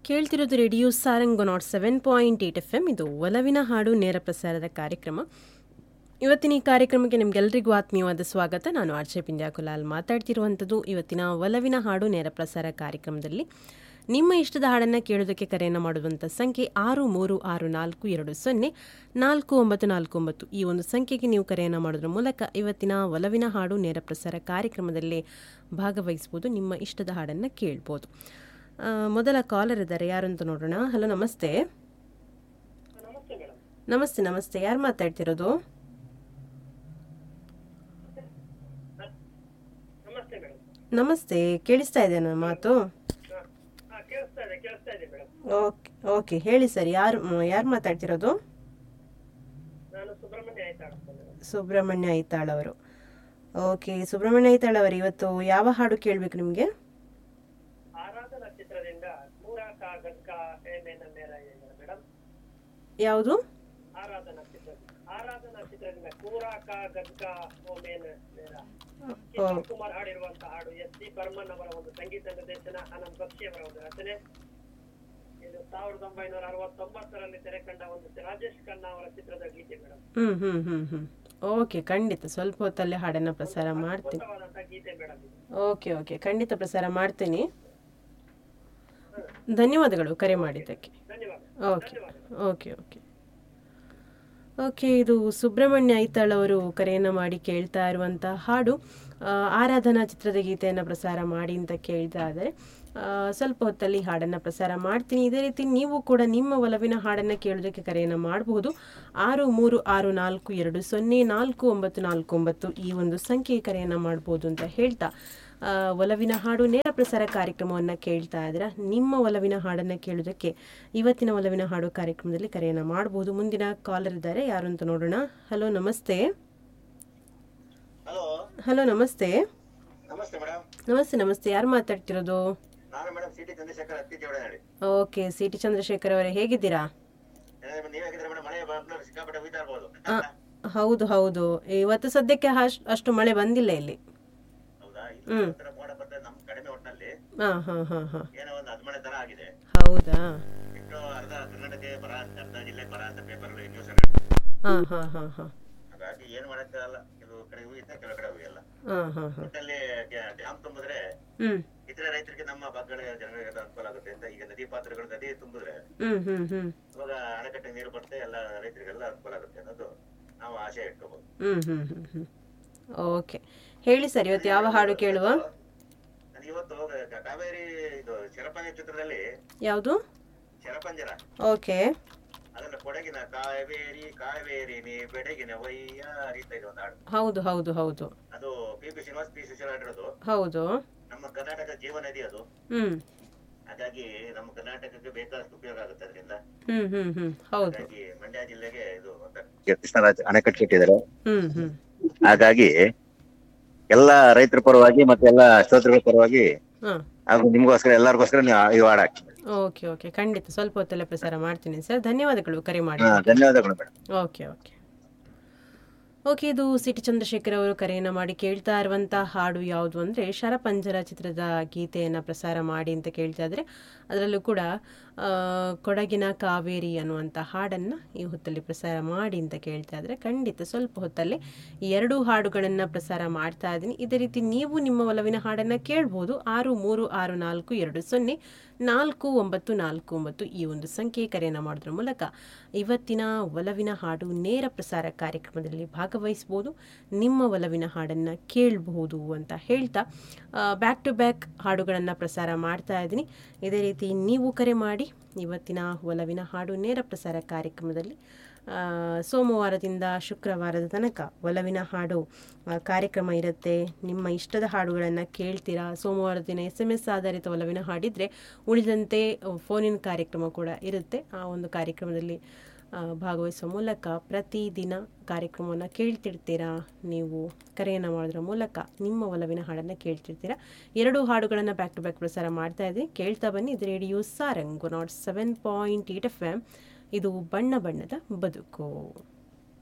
ಕೇಳ್ತಿರೋದು radio Sarang nought seven point eight F M ಇದು ಒಲವಿನ ಹಾಡು ನೇರ ಪ್ರಸಾರದ ಕಾರ್ಯಕ್ರಮ ಇವತ್ತಿನ ಈ ಕಾರ್ಯಕ್ರಮಕ್ಕೆ ನಿಮ್ಗೆಲ್ರಿಗೂ ಆತ್ಮೀಯವಾದ ಸ್ವಾಗತ ನಾನು ಆರ್ಚೆ ಪಿಂಡ್ಯಾ ಕುಲಾಲ್ ಮಾತಾಡ್ತಿರುವಂಥದ್ದು ಇವತ್ತಿನ ಒಲವಿನ ಹಾಡು ನೇರ ಪ್ರಸಾರ ಕಾರ್ಯಕ್ರಮದಲ್ಲಿ ನಿಮ್ಮ ಇಷ್ಟದ ಹಾಡನ್ನು ಕೇಳೋದಕ್ಕೆ ಕರೆಯನ್ನು ಮಾಡುವಂಥ ಸಂಖ್ಯೆ ಆರು ಮೂರು ಆರು ನಾಲ್ಕು ಎರಡು ಸೊನ್ನೆ ನಾಲ್ಕು ಒಂಬತ್ತು ನಾಲ್ಕು ಒಂಬತ್ತು ಈ ಒಂದು ಸಂಖ್ಯೆಗೆ ನೀವು ಕರೆಯನ್ನು ಮಾಡೋದ್ರ ಮೂಲಕ ಇವತ್ತಿನ ಒಲವಿನ ಹಾಡು ನೇರ ಪ್ರಸಾರ ಕಾರ್ಯಕ್ರಮದಲ್ಲಿ ಭಾಗವಹಿಸ್ಬೋದು ನಿಮ್ಮ ಇಷ್ಟದ ಹಾಡನ್ನು ಕೇಳ್ಬೋದು ಆ, ಮೊದಲ ಕಾಲರ್ ಇದ್ದಾರೆ ಯಾರು ಅಂತ ನೋಡೋಣ ಹಲೋ ನಮಸ್ತೆ ನಮಸ್ತೆ ನಮಸ್ತೆ ಯಾರು ಮಾತಾಡ್ತಿರೋದು ನಮಸ್ತೆ ಮೇಡಮ್ ನಮಸ್ತೆ ಕೇಳಿಸ್ತಾ ಇದೆ ನನ್ನ ಮಾತು ಹಾ ಕೇಳಿಸ್ತಾ ಇದೆ ಕೇಳಿಸ್ತಾ ಇದೆ ಮೇಡಮ್ ಓಕೆ ಓಕೆ ಹೇಳಿ ಸರ್ ಯಾರು ಯಾರು ಮಾತಾಡ್ತಿರೋದು ನಾನು ಸುಬ್ರಹ್ಮಣ್ಯ ಆಯ್ತಾಳ ಮೇಡಮ್ ಸುಬ್ರಹ್ಮಣ್ಯ ಐತಾಳ್ ಅವರು ಓಕೆ ಸುಬ್ರಹ್ಮಣ್ಯ ಐತಾಳ್ ಅವರು ಇವತ್ತು ಯಾವ ಹಾಡು ಕೇಳಬೇಕು ನಿಮಗೆ ಆರಾಧನಾ ಚಿತ್ರದಿಂದ ನೂರ ಕಾ ಗದ್ಕ ಏನೇನ ಮೇರ ಏನೇನ ಮೇಡಮ್ ಯಾವುದು ಆರಾಧನಾ ಚಿತ್ರ ಆರಾಧನಾ ಚಿತ್ರದಿಂದ ಕೂರ ಕಾ ಗದ್ಕ ಓಮೇನ ಮೇರ ಓ ಕಿಶೋರ್ ಕುಮಾರ್ ಹಾಡಿರುವಂತ ಹಾಡು ಎಸ್ ಡಿ ಬರ್ಮನ್ ಅವರ ಒಂದು ಸಂಗೀತ ನಿರ್ದೇಶನ ಆನಂದ್ ಬಕ್ಷಿ ಅವರ ಒಂದು ರಚನೆ ಇದು ಸಾವಿರದ ಒಂಬೈನೂರ ಅರವತ್ತೊಂಬತ್ತರಲ್ಲಿ ತೆರೆ ಕಂಡ ಒಂದು ರಾಜೇಶ್ ಖನ್ನಾ ಅವರ ಚಿತ್ರದ ಗೀತೆ ಮೇಡಮ್ ಹ್ಞೂ ಹ್ಞೂ ಹ್ಞೂ ಹ್ಞೂ ಓಕೆ ಖಂಡಿತ ಸ್ವಲ್ಪ ಹೊತ್ತಲ್ಲೇ ಹಾಡನ್ನು ಪ್ರಸಾರ ಮಾಡ್ತೀನಿ ಅದ್ಭುತವಾದಂತ ಗೀತೆ ಮೇಡಮ್ ಇದು ಓಕೆ ಓಕೆ ಖಂಡಿತ ಪ್ರಸಾರ ಮಾಡ್ತೀನಿ ಧನ್ಯವಾದಗಳು ಕರೆ ಮಾಡಿದ್ದಕ್ಕೆ ಧನ್ಯವಾದ ಓಕೆ ಓಕೆ ಓಕೆ ಓಕೆ ಇದು ಸುಬ್ರಹ್ಮಣ್ಯ ಐತಾಳ್ ಅವರು ಕರೆಯನ್ನು ಮಾಡಿ ಕೇಳ್ತಾ ಇರುವಂಥ ಹಾಡು ಆ, ಆರಾಧನಾ ಚಿತ್ರದ ಗೀತೆಯನ್ನು ಪ್ರಸಾರ ಮಾಡಿ ಅಂತ ಕೇಳ್ತಾ ಇದ್ದಾರೆ ಆ, ಸ್ವಲ್ಪ ಹೊತ್ತಲ್ಲಿ ಹಾಡನ್ನು ಪ್ರಸಾರ ಮಾಡ್ತೀನಿ ಇದೇ ರೀತಿ ನೀವು ಕೂಡ ನಿಮ್ಮ ಒಲವಿನ ಹಾಡನ್ನು ಕೇಳೋದಕ್ಕೆ ಕರೆಯನ್ನು ಮಾಡಬಹುದು ಆರು ಮೂರು ಆರು ನಾಲ್ಕು ಎರಡು ಸೊನ್ನೆ ನಾಲ್ಕು ಒಂಬತ್ತು ನಾಲ್ಕು ಒಂಬತ್ತು ಈ ಒಂದು ಸಂಖ್ಯೆ ಕರೆಯನ್ನು ಮಾಡ್ಬೋದು ಅಂತ ಹೇಳ್ತಾ ಆ, ಒಲವಿನ ಹಾಡು ನೇರ ಪ್ರಸಾರ ಕಾರ್ಯಕ್ರಮವನ್ನು ಕೇಳ್ತಾ ಇದ್ದೀರಾ ನಿಮ್ಮ ಒಲವಿನ ಹಾಡನ್ನು ಕೇಳೋದಕ್ಕೆ ಇವತ್ತಿನ ಒಲವಿನ ಹಾಡು ಕಾರ್ಯಕ್ರಮದಲ್ಲಿ ಕರೆಯನ್ನು ಮಾಡಬಹುದು ಮುಂದಿನ ಕಾಲರ್ ಇದ್ದಾರೆ ಯಾರು ಅಂತ ನೋಡೋಣ ಹಲೋ ನಮಸ್ತೆ ಹಲೋ ಹಲೋ ನಮಸ್ತೆ ನಮಸ್ತೆ ಮೇಡಮ್ ನಮಸ್ತೆ ನಮಸ್ತೆ ಯಾರು ಮಾತಾಡ್ತಿರೋದು ನಾನು madam C T Chandrashekhar Hatti Jodanahalli okay C T Chandrashekhar ಅವರೇ ಹೇಗಿದ್ದೀರಾ ಏನಾದ್ರು ನೀವ್ ಹೇಗಿದ್ರೆ ಮೇಡಮ್ ಮಳೆ ಬಂದ್ರೆ ಸಿಕ್ಕಾಪಟ್ಟೆ ಹೋಯ್ತಾ ಇರ್ಬೋದು ಆ, ಹೌದು ಹೌದು ಇವತ್ತು ಸದ್ಯಕ್ಕೆ ಅಷ್ಟ್- ಅಷ್ಟು ಮಳೆ ಬಂದಿಲ್ಲ ಇಲ್ಲಿ ಹೌದಾ ಇಲ್ಲಿ ಒಂಥರ ಮೋಡ ಬರ್ತದೆ ನಮ್ ಕಡಿಮೆ ಒಟ್ಟಿನಲ್ಲಿ ಹಾಂ ಹಾಂ ಹಾಂ ಹಾಂ ಏನೋ ಒಂದು ಹದಿಮಳೆ ತರ ಆಗಿದೆ ಹೌದಾ ಇಟ್ಟು ಅರ್ಧ ಕರ್ನಾಟಕ ಬರ ಅಂತ ಅರ್ಧ ಜಿಲ್ಲೆ ಬರ ಅಂತ ಪೇಪರ್ ನ್ಯೂಸ್ ಹಾಂ ಹಾಂ ಹಾಂ ಹಾಂ ಹಾಗಾಗಿ ಏನ್ ಮಾಡಕ್ಕಾಗಲ್ಲ ಕೆಲವು ಕಡೆ ಹೋಗಿದ್ದೆ ಕೆಲವು ಕಡೆ ಹೋಗಿಲ್ಲ ಹಾಂ ಹಾಂ ಹಾಂ ಒಟ್ಟಲ್ಲಿ ಡ್ಯಾಮ್ ತುಂಬಿದ್ರೆ ಹ್ಞೂ ಇತರ ರೈತರಿಗೆ ನಮ್ಮ ಭಾಗಗಳ ಜನರಿಗೆ ಅದು ಅನುಕೂಲ ಆಗುತ್ತೆ ಅಂತ ಈಗ ನದಿ ಪಾತ್ರಗಳು ನದಿ ತುಂಬಿದ್ರೆ ಹ್ಞೂ ಹ್ಞೂ ಹ್ಞೂ ಇವಾಗ ಅಣೆಕಟ್ಟೆ ನೀರು ಬರುತ್ತೆ ಎಲ್ಲ ರೈತರಿಗೆಲ್ಲ ಅನುಕೂಲ ಆಗುತ್ತೆ ಅನ್ನೋದು ನಾವು ಆಶೆ ಇಟ್ಕೋಬಹುದು ಹ್ಮ್ ಹ್ಮ್ ಹ್ಮ್ ಹ್ಮ್ ಓಕೆ ಹೇಳಿ ಸರ್ ಇವತ್ತು ಯಾವ ಹಾಡು ಕೇಳುವ ನಾನು ಇವತ್ತು ಕ- ಕಾವೇರಿ ಇದು ಶರಪಂಜರ ಚಿತ್ರದಲ್ಲಿ ಯಾವುದು ಶರಪಂಜರ ಓಕೆ ಅದನ್ನ ಕೊಡಗಿನ ಕಾವೇರಿ ಕಾವೇರಿ ನೀ ಬೆಡಗಿನ ವೈಯಾರಿ ಅಂತ ಇದೆ ಒಂದು ಹಾಡು ಹೌದು ಹೌದು ಹೌದು ಅದು P P Srinivas P Susheela ಹಾಡಿರೋದು ಹೌದು ನಮ್ಮ ಕರ್ನಾಟಕ ಜೀವ ನದಿ ಅದು ಹ್ಮ್ ಹಾಗಾಗಿ ನಮ್ಮ ಕರ್ನಾಟಕಕ್ಕೆ ಬೇಕಾದಷ್ಟು ಉಪಯೋಗ ಆಗುತ್ತೆ ಅದರಿಂದ ಹ್ಮ್ ಹ್ಮ್ ಹ್ಮ್ ಹೌದು ಹಾಗಾಗಿ ಮಂಡ್ಯ ಜಿಲ್ಲೆಗೆ ಇದು ಕೃಷ್ಣರಾಜ ಅಣೆಕಟ್ಟು ಕಟ್ಟಿದ್ದಾರೆ ಹ್ಮ್ ಹ್ಮ್ ಹಾಗಾಗಿ ಎಲ್ಲ ರೈತರ ಪರವಾಗಿ ಮತ್ತೆ ಎಲ್ಲ ಶ್ರೋತೃಗಳ ಪರವಾಗಿ ಹಾ ಹಾಗೂ ನಿಮ್ಗೋಸ್ಕರ ಎಲ್ಲರಿಗೋಸ್ಕರ ನೀವು ಈ ಹಾಡು ಹಾಕಿ ಓಕೆ ಓಕೆ ಖಂಡಿತ ಸ್ವಲ್ಪ ಹೊತ್ತಲ್ಲೇ ಪ್ರಸಾರ ಮಾಡ್ತೀನಿ ಸರ್ ಧನ್ಯವಾದಗಳು ಕರೆ ಮಾಡಿ ಹಾ ಧನ್ಯವಾದಗಳು ಮೇಡಮ್ ಓಕೆ ಓಕೆ ಓಕೆ ಇದು ಸಿಟಿ ಚಂದ್ರಶೇಖರ್ ಅವರು ಕರೆಯನ್ನು ಮಾಡಿ ಕೇಳ್ತಾ ಇರುವಂಥ ಹಾಡು ಯಾವುದು ಅಂದರೆ ಶರಪಂಜರ ಚಿತ್ರದ ಗೀತೆಯನ್ನು ಪ್ರಸಾರ ಮಾಡಿ ಅಂತ ಕೇಳ್ತಾ ಇದ್ರೆ ಅದರಲ್ಲೂ ಕೂಡ ಆ, ಕೊಡಗಿನ ಕಾವೇರಿ ಅನ್ನುವಂಥ ಹಾಡನ್ನು ಈ ಹೊತ್ತಲ್ಲಿ ಪ್ರಸಾರ ಮಾಡಿ ಅಂತ ಕೇಳ್ತಾ ಇದ್ರೆ ಖಂಡಿತ ಸ್ವಲ್ಪ ಹೊತ್ತಲ್ಲಿ ಈ ಎರಡೂ ಹಾಡುಗಳನ್ನು ಪ್ರಸಾರ ಮಾಡ್ತಾ ಇದ್ದೀನಿ ಇದೇ ರೀತಿ ನೀವು ನಿಮ್ಮ ಒಲವಿನ ಹಾಡನ್ನು ಕೇಳ್ಬೋದು ಆರು ಮೂರು ಆರು ನಾಲ್ಕು ಎರಡು ಸೊನ್ನೆ ನಾಲ್ಕು ಒಂಬತ್ತು ನಾಲ್ಕು ಒಂಬತ್ತು ಈ ಒಂದು ಸಂಖ್ಯೆ ಕರೆಯನ್ನು ಮಾಡೋದ್ರ ಮೂಲಕ ಇವತ್ತಿನ ಒಲವಿನ ಹಾಡು ನೇರ ಪ್ರಸಾರ ಕಾರ್ಯಕ್ರಮದಲ್ಲಿ ಭಾಗವಹಿಸ್ಬೋದು ನಿಮ್ಮ ಒಲವಿನ ಹಾಡನ್ನು ಕೇಳಬಹುದು ಅಂತ ಹೇಳ್ತಾ ಬ್ಯಾಕ್ ಟು ಬ್ಯಾಕ್ ಹಾಡುಗಳನ್ನು ಪ್ರಸಾರ ಮಾಡ್ತಾ ಇದ್ದೀನಿ ಇದೇ ರೀತಿ ನೀವು ಕರೆ ಮಾಡಿ ಇವತ್ತಿನ ಒಲವಿನ ಹಾಡು ನೇರ ಪ್ರಸಾರ ಕಾರ್ಯಕ್ರಮದಲ್ಲಿ ಆ, ಸೋಮವಾರದಿಂದ ಶುಕ್ರವಾರದ ತನಕ ಒಲವಿನ ಹಾಡು ಆ, ಕಾರ್ಯಕ್ರಮ ಇರುತ್ತೆ ನಿಮ್ಮ ಇಷ್ಟದ ಹಾಡುಗಳನ್ನು ಕೇಳ್ತೀರಾ ಸೋಮವಾರದ ದಿನ ಎಸ್ ಎಮ್ ಎಸ್ ಆಧಾರಿತ ಒಲವಿನ ಹಾಡಿದರೆ ಉಳಿದಂತೆ ಆ, ಫೋನಿನ ಕಾರ್ಯಕ್ರಮ ಕೂಡ ಇರುತ್ತೆ ಆ ಒಂದು ಕಾರ್ಯಕ್ರಮದಲ್ಲಿ ಆ, ಭಾಗವಹಿಸುವ ಮೂಲಕ ಪ್ರತಿದಿನ ಕಾರ್ಯಕ್ರಮವನ್ನು ಕೇಳ್ತಿರ್ತೀರಾ ನೀವು ಕರೆಯನ್ನು ಮಾಡೋದ್ರ ಮೂಲಕ ನಿಮ್ಮ ಒಲವಿನ ಹಾಡನ್ನು ಕೇಳ್ತಿರ್ತೀರಾ ಎರಡು ಹಾಡುಗಳನ್ನು ಬ್ಯಾಕ್ ಟು ಬ್ಯಾಕ್ ಪ್ರಸಾರ ಮಾಡ್ತಾ ಇದ್ದೀನಿ ಕೇಳ್ತಾ ಬನ್ನಿ ಇದು radio Sarang nought seven point eight F M ಇದು ಬಣ್ಣ ಬಣ್ಣದ ಬದುಕು